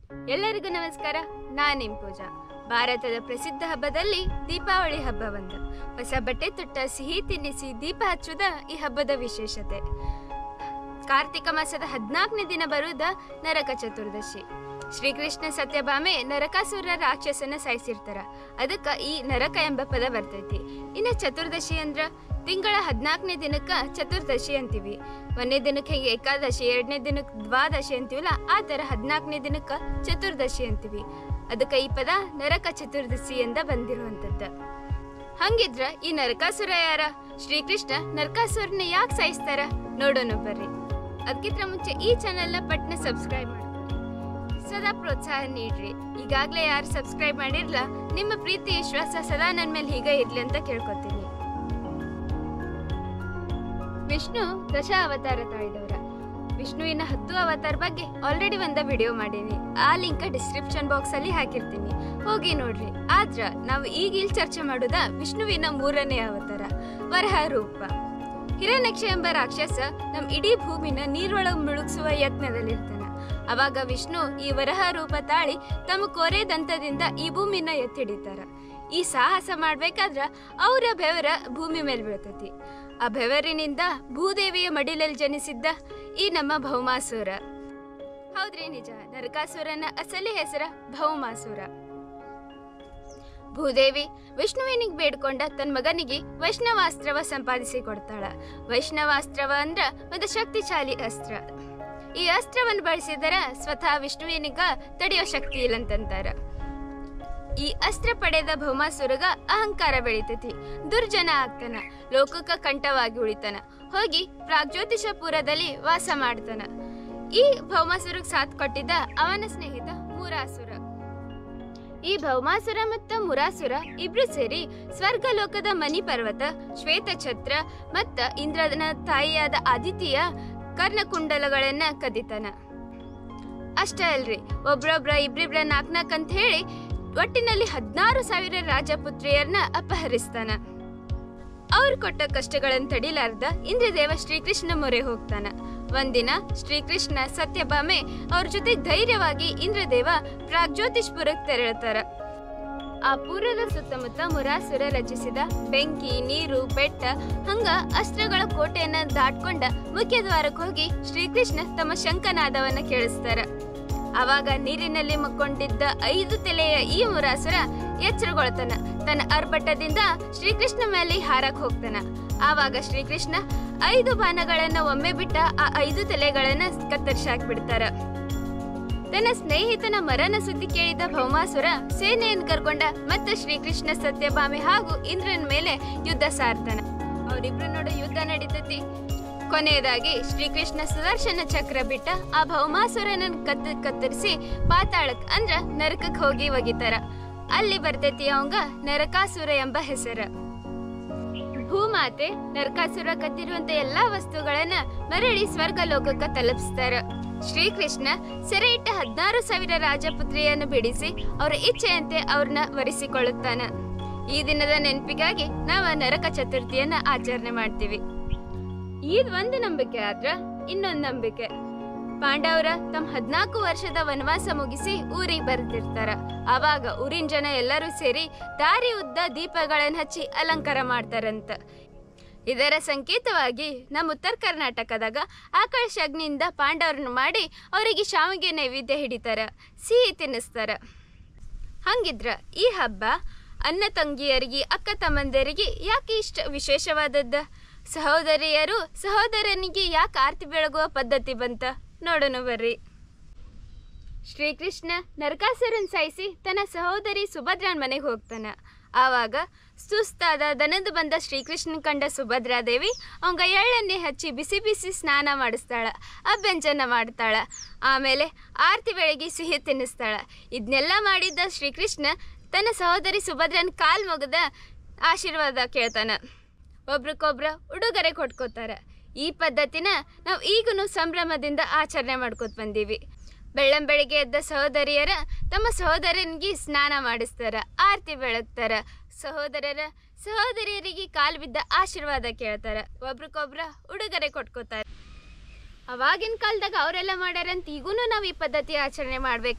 ಎಲ್ಲರಿಗೂ ನಮಸ್ಕಾರ ನಾನು ನಿಮ್ ಪೂಜಾ ಭಾರತದ ಪ್ರಸಿದ್ಧ ಹಬ್ಬದಲ್ಲಿ ದೀಪಾವಳಿ ಹಬ್ಬ ಒಂದು ಹೊಸ ಬಟ್ಟೆ ತೊಟ್ಟ ಸಿಹಿ ತಿನ್ನಿಸಿ ದೀಪ ಹಚ್ಚುವುದ ಈ ಹಬ್ಬದ ವಿಶೇಷತೆ ಕಾರ್ತಿಕ ಮಾಸದ ಹದಿನಾಲ್ಕನೇ ದಿನ ಬರುವುದ ನರಕ ಚತುರ್ದಶಿ ಶ್ರೀಕೃಷ್ಣ ಸತ್ಯಭಾಮೆ ನರಕಾಸುರ ರಾಕ್ಷಸನ ಸಾಯಿಸಿರ್ತಾರ ಅದಕ್ಕ ಈ ನರಕ ಎಂಬ ಪದ ಬರ್ತೈತಿ ಇನ್ನ ಚತುರ್ದಶಿ ಅಂದ್ರ ತಿಂಗಳ ಹದಿನಾಲ್ಕನೇ ದಿನಕ್ಕ ಚತುರ್ದಶಿ ಅಂತೀವಿ ಒಂದನೇ ದಿನಕ್ಕೆ ಹಿಂಗೆ ಏಕಾದಶಿ ಎರಡನೇ ದಿನಕ್ಕೆ ದ್ವಾದಶಿ ಅಂತೀವಲ್ಲ ಆ ಥರ ಹದಿನಾಲ್ಕನೇ ದಿನಕ್ಕ ಚತುರ್ದಶಿ ಅಂತೀವಿ ಅದಕ್ಕೆ ಈ ಪದ ನರಕ ಚತುರ್ದಶಿ ಎಂದ ಬಂದಿರುವಂಥದ್ದು ಹಂಗಿದ್ರ ಈ ನರಕಾಸುರ ಯಾರ ಶ್ರೀಕೃಷ್ಣ ನರಕಾಸುರನ ಯಾಕೆ ಸಾಯಿಸ್ತಾರ ನೋಡೋಣ ಬರ್ರಿ ಅದಕ್ಕಿಂತ ಮುಂಚೆ ಈ ಚಾನೆಲ್ನ ಪಟ್ನ ಸಬ್ಸ್ಕ್ರೈಬ್ ಮಾಡ್ಕೊಳ್ಳಿ ಸದಾ ಪ್ರೋತ್ಸಾಹ ನೀಡ್ರಿ ಈಗಾಗಲೇ ಯಾರು ಸಬ್ಸ್ಕ್ರೈಬ್ ಮಾಡಿರ್ಲ ನಿಮ್ಮ ಪ್ರೀತಿ ವಿಶ್ವಾಸ ಸದಾ ನನ್ನ ಮೇಲೆ ಹೀಗೆ ಇರ್ಲಿ ಅಂತ ಕೇಳ್ಕೊತೀನಿ ವಿಷ್ಣು ದಶ ಅವತಾರ ತಾಳಿದವರ ವಿಷ್ಣುವಿನ ಹತ್ತು ಅವತಾರ ಬಗ್ಗೆ ಆಲ್ರೆಡಿ ಒಂದ ವಿಡಿಯೋ ಮಾಡೀನಿ ಆ ಲಿಂಕ್ ಡಿಸ್ಕ್ರಿಪ್ಷನ್ ಬಾಕ್ಸ್ ಅಲ್ಲಿ ಹಾಕಿರ್ತೀನಿ ಹೋಗಿ ನೋಡ್ರಿ ಆದ್ರ ನಾವು ಈಗ ಇಲ್ಲಿ ಚರ್ಚೆ ಮಾಡುದ ವಿಷ್ಣುವಿನ ಮೂರನೇ ಅವತಾರ ವರಹ ರೂಪ ಹಿರಣ್ಯಕ್ಷ ಎಂಬ ರಾಕ್ಷಸ ನಮ್ ಇಡೀ ಭೂಮಿನ ನೀರೊಳಗೆ ಮುಳುಗಿಸುವ ಯತ್ನದಲ್ಲಿರ್ತಾನ ಅವಾಗ ವಿಷ್ಣು ಈ ವರಹ ರೂಪ ತಾಳಿ ತಮ್ಮ ಕೋರೆ ದಂತದಿಂದ ಈ ಭೂಮಿನ ಎತ್ತಿಡಿತಾರ ಈ ಸಾಹಸ ಮಾಡ್ಬೇಕಾದ್ರ ಅವರ ಬೆವರ ಭೂಮಿ ಮೇಲೆ ಬೀಳ್ತೈತಿ ಆ ಬೆವರಿನಿಂದ ಭೂದೇವಿಯ ಮಡಿಲಲ್ಲಿ ಜನಿಸಿದ್ದ ಈ ನಮ್ಮ ಭೌಮಾಸುರ ಹೌದ್ರಿ ನಿಜ ನರಕಾಸುರನ ಅಸಲಿ ಹೆಸರ ಭೌಮಾಸುರ ಭೂದೇವಿ ವಿಷ್ಣುವಿನಿಗೆ ಬೇಡ್ಕೊಂಡ ತನ್ನ ಮಗನಿಗೆ ವೈಷ್ಣವಾಸ್ತ್ರವ ಸಂಪಾದಿಸಿ ಕೊಡ್ತಾಳ ವೈಷ್ಣವಾಸ್ತ್ರವ ಅಂದ್ರ ಒಂದು ಶಕ್ತಿಶಾಲಿ ಅಸ್ತ್ರ ಈ ಅಸ್ತ್ರವನ್ನು ಬಳಸಿದರ ಸ್ವತಃ ವಿಷ್ಣುವಿನಿಗ ತಡೆಯೋ ಶಕ್ತಿ ಇಲ್ಲಂತಂತಾರ ಈ ಅಸ್ತ್ರ ಪಡೆದ ಭೌಮಾಸುರಗ ಅಹಂಕಾರ ಬೆಳಿತೈತಿ ದುರ್ಜನ ಆಗ್ತಾನ ಲೋಕಕ್ಕ ಕಂಠವಾಗಿ ಉಳಿತಾನ ಹೋಗಿ ಪ್ರಾಗ್ಜ್ಯೋತಿಷಪುರದಲ್ಲಿ ವಾಸ ಮಾಡ್ತಾನ ಈ ಭೌಮಾಸುರಗ್ ಸಾಥ್ ಕೊಟ್ಟಿದ್ದ ಅವನ ಸ್ನೇಹಿತ ಮುರಾಸುರ ಈ ಭೌಮಾಸುರ ಮತ್ತು ಮುರಾಸುರ ಇಬ್ರು ಸೇರಿ ಸ್ವರ್ಗಲೋಕದ ಮನಿ ಪರ್ವತ ಶ್ವೇತ ಛತ್ರ ಮತ್ತ ಇಂದ್ರನ ತಾಯಿಯಾದ ಆದಿತ್ಯ ಕರ್ಣಕುಂಡಲಗಳನ್ನ ಕದಿತಾನ ಅಷ್ಟೇ ಅಲ್ರಿ ಒಬ್ರೊಬ್ರ ಇಬ್ರಿಬ್ರ ನಾಕ್ ನಾಕ್ ಅಂತ ಹೇಳಿ ಒಟ್ಟಿನಲ್ಲಿ ಹದಿನಾರು ಸಾವಿರ ರಾಜಪುತ್ರಿಯರನ್ನ ಅಪಹರಿಸ್ತಾನ ಅವ್ರು ಕೊಟ್ಟ ಕಷ್ಟಗಳನ್ನು ತಡಿಲಾರ್ದ ಇಂದ್ರದೇವ ಶ್ರೀಕೃಷ್ಣ ಮೊರೆ ಹೋಗ್ತಾನ ಒಂದಿನ ಶ್ರೀಕೃಷ್ಣ ಸತ್ಯಭಾಮೆ ಅವ್ರ ಜೊತೆ ಧೈರ್ಯವಾಗಿ ಇಂದ್ರದೇವ ಪ್ರಾಗ್ಜ್ಯೋತಿಷ್ಪುರಕ್ಕೆ ತೆರಳುತ್ತಾರ ಆ ಪೂರ್ವದ ಸುತ್ತಮುತ್ತ ಮುರಾಸುರ ರಚಿಸಿದ ಬೆಂಕಿ ನೀರು ಬೆಟ್ಟ ಹಂಗ ಅಸ್ತ್ರಗಳ ಕೋಟೆಯನ್ನ ದಾಟ್ಕೊಂಡ ಮುಖ್ಯ ದ್ವಾರಕ್ಕೆ ಹೋಗಿ ಶ್ರೀಕೃಷ್ಣ ತಮ್ಮ ಶಂಖನಾದವನ್ನ ಕೇಳಿಸ್ತಾರ ಆವಾಗ ನೀರಿನಲ್ಲಿ ಮಕ್ಕೊಂಡಿದ್ದ ಐದು ತಲೆಯ ಈ ಮುರಾಸುರ ಎಚ್ಚರಗೊಳ್ತಾನ ತನ್ನ ಅರ್ಭಟದಿಂದ ಶ್ರೀಕೃಷ್ಣ ಮೇಲೆ ಹಾರಕ್ ಹೋಗ್ತಾನ ಆವಾಗ ಶ್ರೀಕೃಷ್ಣ ಐದು ಬಾಣಗಳನ್ನ ಒಮ್ಮೆ ಬಿಟ್ಟ ಆ ಐದು ತಲೆಗಳನ್ನ ಕತ್ತರಿಸಾಕ್ಬಿಡ್ತಾರ ತನ್ನ ಸ್ನೇಹಿತನ ಮರಣ ಸುದ್ದಿ ಕೇಳಿದ ಭೌಮಾಸುರ ಸೇನೆಯನ್ನು ಕರ್ಕೊಂಡ ಮತ್ತೆ ಶ್ರೀಕೃಷ್ಣ ಸತ್ಯಭಾಮೆ ಹಾಗೂ ಇಂದ್ರನ ಮೇಲೆ ಯುದ್ಧ ಸಾರ್ತಾನ ಅವರಿಬ್ರು ನೋಡ ಯುದ್ಧ ನಡೀತೈತಿ ಕೊನೆಯದಾಗಿ ಶ್ರೀಕೃಷ್ಣ ಸುದರ್ಶನ ಚಕ್ರ ಬಿಟ್ಟ ಆ ಭೌಮಾಸುರನ ಕತ್ತ ಕತ್ತರಿಸಿ ಪಾತಾಳಕ್ ಅಂದ್ರ ನರಕಕ್ ಹೋಗಿ ಒಗಿತಾರ ಅಲ್ಲಿ ಬರ್ತೈತಿ ಅವಂಗ ನರಕಾಸುರ ಎಂಬ ಹೆಸರ ಭೂಮಾತೆ ನರಕಾಸುರ ಕತ್ತಿರುವಂತ ಎಲ್ಲಾ ವಸ್ತುಗಳನ್ನ ಮರಳಿ ಸ್ವರ್ಗ ಲೋಕಕ್ಕ ತಲುಪಿಸ್ತಾರ ಶ್ರೀಕೃಷ್ಣ ಸೆರೆ ಇಟ್ಟ ಹದಿನಾರು ಸಾವಿರ ರಾಜಪುತ್ರಿಯನ್ನು ಬಿಡಿಸಿ ಅವರ ಇಚ್ಛೆಯಂತೆ ಅವ್ರನ್ನ ವರಿಸಿಕೊಳ್ಳುತ್ತಾನ ಈ ದಿನದ ನೆನಪಿಗಾಗಿ ನಾವು ನರಕ ಚತುರ್ಥಿಯನ್ನ ಆಚರಣೆ ಮಾಡ್ತೀವಿ ಇದ್ ಒಂದು ನಂಬಿಕೆ ಆದ್ರ ಇನ್ನೊಂದ್ ನಂಬಿಕೆ ಪಾಂಡವರ ತಮ್ಮ ಹದ್ನಾಲ್ಕು ವರ್ಷದ ವನವಾಸ ಮುಗಿಸಿ ಊರಿಗೆ ಬರ್ತಿರ್ತಾರ ಅವಾಗ ಊರಿನ ಜನ ಎಲ್ಲರೂ ಸೇರಿ ದಾರಿ ಉದ್ದ ದೀಪಗಳನ್ನ ಹಚ್ಚಿ ಅಲಂಕಾರ ಮಾಡ್ತಾರಂತ ಇದರ ಸಂಕೇತವಾಗಿ ನಮ್ಮ ಉತ್ತರ ಕರ್ನಾಟಕದಾಗ ಆಕಾಶ ಅಗ್ನಿಯಿಂದ ಪಾಂಡವರನ್ನು ಮಾಡಿ ಅವರಿಗೆ ಶಾವಿಗೆ ನೈವೇದ್ಯ ಹಿಡಿತಾರ ಸಿಹಿ ತಿನ್ನಿಸ್ತಾರ ಹಂಗಿದ್ರ ಈ ಹಬ್ಬ ಅನ್ನ ತಂಗಿಯರಿಗೆ ಅಕ್ಕ ತಮ್ಮಂದಿರಿಗೆ ಯಾಕೆ ಇಷ್ಟ ವಿಶೇಷವಾದದ್ದ ಸಹೋದರಿಯರು ಸಹೋದರನಿಗೆ ಯಾಕೆ ಆರ್ತಿ ಬೆಳಗುವ ಪದ್ಧತಿ ಬಂತ ನೋಡೋಣ ಬರ್ರಿ ಶ್ರೀಕೃಷ್ಣ ನರಕಾಸುರನ್ ಸಾಯಿಸಿ ತನ್ನ ಸಹೋದರಿ ಸುಭದ್ರನ್ ಮನೆಗೆ ಹೋಗ್ತಾನ ಆವಾಗ ಸುಸ್ತಾದ ದನದ ಬಂದ ಶ್ರೀಕೃಷ್ಣ ಕಂಡ ಸುಭದ್ರಾದೇವಿ ಅವಂಗ ಎಳ್ಳೆಣ್ಣೆ ಹಚ್ಚಿ ಬಿಸಿ ಬಿಸಿ ಸ್ನಾನ ಮಾಡಿಸ್ತಾಳ ಅಭ್ಯಂಜನ ಮಾಡ್ತಾಳ ಆಮೇಲೆ ಆರತಿ ಬೆಳಗ್ಗೆ ಸಿಹಿ ತಿನ್ನಿಸ್ತಾಳ ಇದನ್ನೆಲ್ಲ ಮಾಡಿದ್ದ ಶ್ರೀಕೃಷ್ಣ ತನ್ನ ಸಹೋದರಿ ಸುಭದ್ರನ್ ಕಾಲ್ ಮುಗದ ಆಶೀರ್ವಾದ ಕೇಳ್ತಾನ ಒಬ್ರಿಗೊಬ್ರ ಉಡುಗೊರೆ ಕೊಟ್ಕೋತಾರ ಈ ಪದ್ಧತಿನ ನಾವು ಈಗೂ ಸಂಭ್ರಮದಿಂದ ಆಚರಣೆ ಮಾಡ್ಕೊತ ಬಂದೀವಿ ಬೆಳ್ಳಂ ಬೆಳಿಗ್ಗೆ ಎದ್ದ ಸಹೋದರಿಯರ ತಮ್ಮ ಸಹೋದರನಿಗೆ ಸ್ನಾನ ಮಾಡಿಸ್ತಾರ ಆರತಿ ಬೆಳಗ್ತಾರ ಸಹೋದರರ ಸಹೋದರಿಯರಿಗೆ ಕಾಲು ಬಿದ್ದ ಆಶೀರ್ವಾದ ಕೇಳ್ತಾರ ಒಬ್ರಿಗೊಬ್ರ ಉಡುಗೊರೆ ಕೊಟ್ಕೋತಾರ ಅವಾಗಿನ ಕಾಲದಾಗ ಅವರೆಲ್ಲ ಮಾಡ್ಯಾರಂತ ಈಗೂ ನಾವು ಈ ಪದ್ಧತಿ ಆಚರಣೆ ಮಾಡ್ಬೇಕನ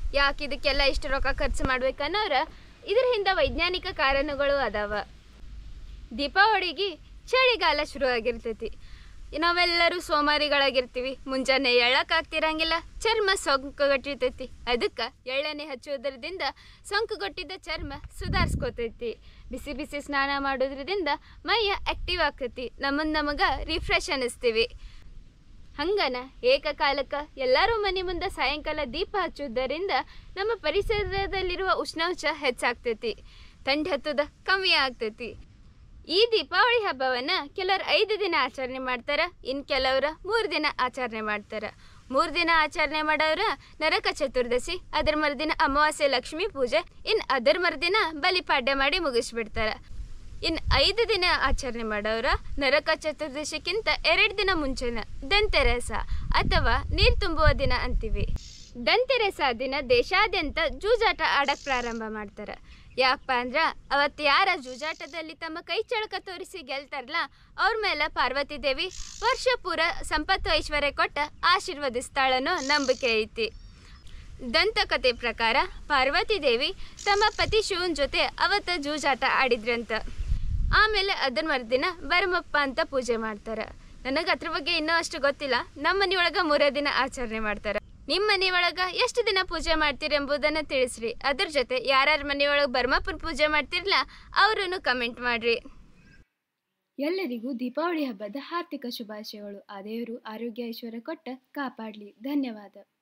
ಯಾಕೆ ಇದಕ್ಕೆಲ್ಲ ಇಷ್ಟು ರೊಕ್ಕ ಖರ್ಚು ಮಾಡ್ಬೇಕನ್ನೋರ ಇದ್ರ ಹಿಂದೆ ವೈಜ್ಞಾನಿಕ ಕಾರಣಗಳು ಅದಾವ ದೀಪಾವಳಿಗೆ ಚಳಿಗಾಲ ಶುರು ಆಗಿರ್ತೈತಿ ನಾವೆಲ್ಲರೂ ಸೋಮಾರಿಗಳಾಗಿರ್ತೀವಿ ಮುಂಜಾನೆ ಎಳ್ಳಕ್ಕಾಗ್ತಿರಂಗಿಲ್ಲ ಚರ್ಮ ಸೊಂಕುಗಟ್ಟಿರ್ತೈತಿ ಅದಕ್ಕೆ ಎಳ್ಳೆಣ್ಣೆ ಹಚ್ಚೋದ್ರದಿಂದ ಸೊಂಕುಗಟ್ಟಿದ್ದ ಚರ್ಮ ಸುಧಾರಿಸ್ಕೋತೈತಿ ಬಿಸಿ ಬಿಸಿ ಸ್ನಾನ ಮಾಡೋದ್ರಿಂದ ಮೈಯ ಆಕ್ಟಿವ್ ಆಗ್ತೈತಿ ನಮ್ಮನ್ನ ನಮಗೆ ರಿಫ್ರೆಶ್ ಅನ್ನಿಸ್ತೀವಿ ಹಂಗನ ಏಕಕಾಲಕ್ಕೆ ಎಲ್ಲರೂ ಮನೆ ಮುಂದೆ ಸಾಯಂಕಾಲ ದೀಪ ಹಚ್ಚುವುದರಿಂದ ನಮ್ಮ ಪರಿಸರದಲ್ಲಿರುವ ಉಷ್ಣಾಂಶ ಹೆಚ್ಚಾಗ್ತೈತಿ ಥಂಡಿ ಹತ್ತದ ಕಮ್ಮಿ ಆಗ್ತೈತಿ ಈ ದೀಪಾವಳಿ ಹಬ್ಬವನ್ನ ಕೆಲವರು ಐದು ದಿನ ಆಚರಣೆ ಮಾಡ್ತಾರ ಇನ್ ಕೆಲವ್ರ ಮೂರು ದಿನ ಆಚರಣೆ ಮಾಡ್ತಾರ ಮೂರು ದಿನ ಆಚರಣೆ ಮಾಡೋರ ನರಕ ಚತುರ್ದಶಿ ಅದರ ಮರುದಿನ ಅಮಾವಾಸ್ಯೆ ಲಕ್ಷ್ಮೀ ಪೂಜೆ ಇನ್ ಅದರ ಮರುದಿನ ಬಲಿಪಾಡ್ಯ ಮಾಡಿ ಮುಗಿಸ್ಬಿಡ್ತಾರ ಇನ್ ಐದು ದಿನ ಆಚರಣೆ ಮಾಡೋರ ನರಕ ಚತುರ್ದಶಿಕ್ಕಿಂತ ಎರಡು ದಿನ ಮುಂಚೆನ ದಂತೆರಸ ಅಥವಾ ನೀರು ತುಂಬುವ ದಿನ ಅಂತೀವಿ ದಂತೆರಸ ದಿನ ದೇಶಾದ್ಯಂತ ಜೂಜಾಟ ಆಡಕ್ ಪ್ರಾರಂಭ ಮಾಡ್ತಾರೆ ಯಾಕಪ್ಪ ಅಂದ್ರ ಅವತ್ತು ಯಾರ ಜೂಜಾಟದಲ್ಲಿ ತಮ್ಮ ಕೈ ಚಳಕ ತೋರಿಸಿ ಗೆಲ್ತಾರಲ್ಲ ಅವ್ರ ಮೇಲೆ ಪಾರ್ವತಿ ದೇವಿ ವರ್ಷ ಪೂರ ಸಂಪತ್ತು ಐಶ್ವರ್ಯ ಕೊಟ್ಟ ಆಶೀರ್ವದಿಸ್ತಾಳನ್ನೋ ನಂಬಿಕೆ ಐತಿ ದಂತಕತೆ ಪ್ರಕಾರ ಪಾರ್ವತಿ ದೇವಿ ತಮ್ಮ ಪತಿ ಶಿವನ್ ಜೊತೆ ಅವತ್ತ ಜೂಜಾಟ ಆಡಿದ್ರಂತ ಆಮೇಲೆ ಅದರ ಮರುದಿನ ಬರಮಪ್ಪ ಅಂತ ಪೂಜೆ ಮಾಡ್ತಾರೆ ನನಗೆ ಅದ್ರ ಬಗ್ಗೆ ಇನ್ನೂ ಅಷ್ಟು ಗೊತ್ತಿಲ್ಲ ನಮ್ಮ ಮನೆಯೊಳಗೆ ಮೂರೇ ದಿನ ಆಚರಣೆ ಮಾಡ್ತಾರೆ ನಿಮ್ಮ ಮನೆಯೊಳಗೆ ಎಷ್ಟು ದಿನ ಪೂಜೆ ಮಾಡ್ತೀರಿ ಎಂಬುದನ್ನು ತಿಳಿಸ್ರಿ ಅದ್ರ ಜೊತೆ ಯಾರ್ಯಾರ ಮನೆಯೊಳಗೆ ಬರ್ಮಪ್ಪನ ಪೂಜೆ ಮಾಡ್ತಿರಲ್ಲ ಅವರನ್ನು ಕಮೆಂಟ್ ಮಾಡ್ರಿ ಎಲ್ಲರಿಗೂ ದೀಪಾವಳಿ ಹಬ್ಬದ ಹಾರ್ದಿಕ ಶುಭಾಶಯಗಳು ಆ ದೇವರು ಆರೋಗ್ಯ ಐಶ್ವರ್ಯ ಕೊಟ್ಟ ಕಾಪಾಡಲಿ ಧನ್ಯವಾದ